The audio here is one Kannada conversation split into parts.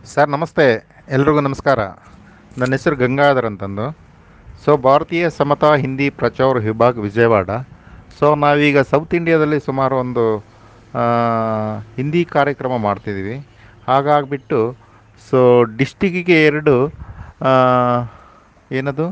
ಸರ್ ನಮಸ್ತೆ ಎಲ್ರಿಗೂ ನಮಸ್ಕಾರ ನನ್ನ ಹೆಸರು ಗಂಗಾಧರ್ ಅಂತಂದು ಸೊ ಭಾರತೀಯ ಸಮತಾ ಹಿಂದಿ ಪ್ರಚಾರ ವಿಭಾಗ ವಿಜಯವಾಡ ಸೊ ನಾವೀಗ ಸೌತ್ ಇಂಡಿಯಾದಲ್ಲಿ ಸುಮಾರು ಒಂದು ಆ, ಹಿಂದಿ ಕಾರ್ಯಕ್ರಮ ಮಾಡ್ತಿದ್ದೀವಿ ಹಾಗಾಗಿಬಿಟ್ಟು ಸೊ ಡಿಸ್ಟಿಕ್ಕಿಗೆ ಎರಡು ಆ, ಏನದು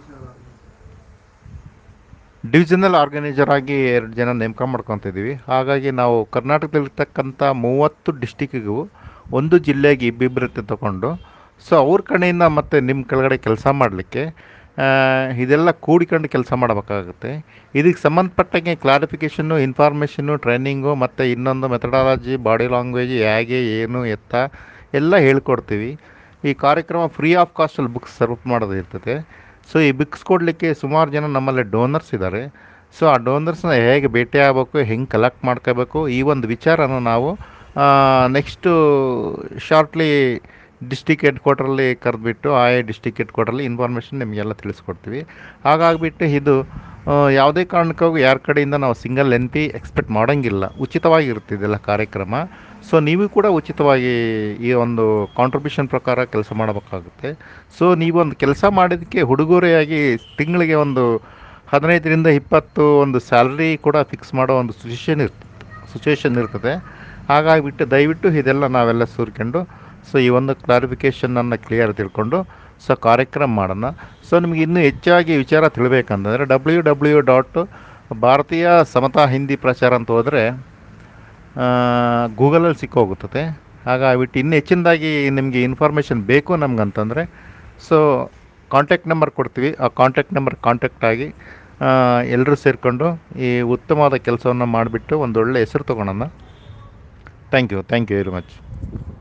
ಡಿವಿಷನಲ್ ಆರ್ಗನೈಸರ್ ಆಗಿ ಎರಡು ಜನ ನೇಮಕ ಮಾಡ್ಕೊತಿದ್ದೀವಿ ಹಾಗಾಗಿ ನಾವು ಕರ್ನಾಟಕದಲ್ಲಿರ್ತಕ್ಕಂಥ ಮೂವತ್ತು ಡಿಸ್ಟಿಕ್ಕಿಗೂ ಒಂದು ಜಿಲ್ಲೆಗೆ ಇಬ್ಬಿಬ್ಬರತ್ತೆ ತಗೊಂಡು ಸೊ ಅವ್ರ ಕಡೆಯಿಂದ ಮತ್ತು ನಿಮ್ಮ ಕೆಳಗಡೆ ಕೆಲಸ ಮಾಡಲಿಕ್ಕೆ ಇದೆಲ್ಲ ಕೂಡಿಕೊಂಡು ಕೆಲಸ ಮಾಡಬೇಕಾಗುತ್ತೆ ಇದಕ್ಕೆ ಸಂಬಂಧಪಟ್ಟಂಗೆ ಕ್ಲಾರಿಫಿಕೇಷನ್ನು ಇನ್ಫಾರ್ಮೇಷನ್ನು ಟ್ರೈನಿಂಗು ಮತ್ತು ಇನ್ನೊಂದು ಮೆಥಡಾಲಜಿ ಬಾಡಿ ಲ್ಯಾಂಗ್ವೇಜ್ ಹೇಗೆ ಏನು ಎತ್ತ ಎಲ್ಲ ಹೇಳ್ಕೊಡ್ತೀವಿ ಈ ಕಾರ್ಯಕ್ರಮ ಫ್ರೀ ಆಫ್ ಕಾಸ್ಟಲ್ಲಿ ಬುಕ್ಸ್ ಸರ್ವ್ ಮಾಡೋದು ಇರ್ತದೆ ಸೊ ಈ ಬುಕ್ಸ್ ಕೊಡಲಿಕ್ಕೆ ಸುಮಾರು ಜನ ನಮ್ಮಲ್ಲಿ ಡೋನರ್ಸ್ ಇದ್ದಾರೆ ಸೊ ಆ ಡೋನರ್ಸ್ನ ಹೇಗೆ ಭೇಟಿ ಆಗಬೇಕು ಹೆಂಗೆ ಕಲೆಕ್ಟ್ ಮಾಡ್ಕೋಬೇಕು ಈ ಒಂದು ವಿಚಾರನ ನಾವು ನೆಕ್ಸ್ಟು ಶಾರ್ಟ್ಲಿ ಡಿಸ್ಟಿಕ್ ಹೆಡ್ ಕ್ವಾರ್ಟ್ರಲ್ಲಿ ಕರೆದ್ಬಿಟ್ಟು ಆಯಾ ಡಿಸ್ಟಿಕ್ ಹೆಡ್ ಕ್ವಾರ್ಟ್ರಲ್ಲಿ ಇನ್ಫಾರ್ಮೇಷನ್ ನಿಮಗೆಲ್ಲ ತಿಳಿಸ್ಕೊಡ್ತೀವಿ ಹಾಗಾಗಿಬಿಟ್ಟು ಇದು ಆ, ಯಾವುದೇ ಕಾರಣಕ್ಕೂ ಯಾರ ಕಡೆಯಿಂದ ನಾವು ಸಿಂಗಲ್ ಎನ್ ಪಿ ಎಕ್ಸ್ಪೆಕ್ಟ್ ಮಾಡೋಂಗಿಲ್ಲ ಉಚಿತವಾಗಿರುತ್ತೆ ಇದೆಲ್ಲ ಕಾರ್ಯಕ್ರಮ ಸೊ ನೀವು ಕೂಡ ಉಚಿತವಾಗಿ ಈ ಒಂದು ಕಾಂಟ್ರಿಬ್ಯೂಷನ್ ಪ್ರಕಾರ ಕೆಲಸ ಮಾಡಬೇಕಾಗುತ್ತೆ ಸೊ ನೀವೊಂದು ಕೆಲಸ ಮಾಡಿದ್ದಕ್ಕೆ ಹುಡುಗರೆಯಾಗಿ ತಿಂಗಳಿಗೆ ಒಂದು ಹದಿನೈದರಿಂದ ಇಪ್ಪತ್ತು ಒಂದು ಸ್ಯಾಲ್ರಿ ಕೂಡ ಫಿಕ್ಸ್ ಮಾಡೋ ಒಂದು ಸಿಚುವೇಶನ್ ಇರ್ತದೆ ಸಿಚುವೇಶನ್ ಇರ್ತದೆ ಹಾಗಾಗಿಬಿಟ್ಟು ದಯವಿಟ್ಟು ಇದೆಲ್ಲ ನಾವೆಲ್ಲ ಸೂರ್ಕೊಂಡು ಸೊ ಈ ಒಂದು ಕ್ಲಾರಿಫಿಕೇಷನನ್ನು ಕ್ಲಿಯರ್ ತಿಳ್ಕೊಂಡು ಸೊ ಕಾರ್ಯಕ್ರಮ ಮಾಡೋಣ ಸೊ ನಿಮಗೆ ಇನ್ನೂ ಹೆಚ್ಚಾಗಿ ವಿಚಾರ ತಿಳಬೇಕಂತಂದರೆ ಡಬ್ಲ್ಯೂ ಡಬ್ಲ್ಯೂ ಡಾಟ್ ಭಾರತೀಯ ಸಮತಾ ಹಿಂದಿ ಪ್ರಚಾರ ಅಂತ ಹೋದರೆ ಗೂಗಲಲ್ಲಿ ಸಿಕ್ಕೋಗುತ್ತದೆ ಹಾಗಾಗ್ಬಿಟ್ಟು ಇನ್ನೂ ಹೆಚ್ಚಿನದಾಗಿ ನಿಮಗೆ ಇನ್ಫಾರ್ಮೇಷನ್ ಬೇಕು ನಮ್ಗಂತಂದರೆ ಸೊ ಕಾಂಟ್ಯಾಕ್ಟ್ ನಂಬರ್ ಕೊಡ್ತೀವಿ ಆ ಕಾಂಟ್ಯಾಕ್ಟ್ ನಂಬರ್ ಕಾಂಟ್ಯಾಕ್ಟ್ ಆಗಿ ಎಲ್ಲರೂ ಸೇರಿಕೊಂಡು ಈ ಉತ್ತಮವಾದ ಕೆಲಸವನ್ನು ಮಾಡಿಬಿಟ್ಟು ಒಂದು ಒಳ್ಳೆಯ ಹೆಸರು ತೊಗೊಳೋಣ thank you thank you very much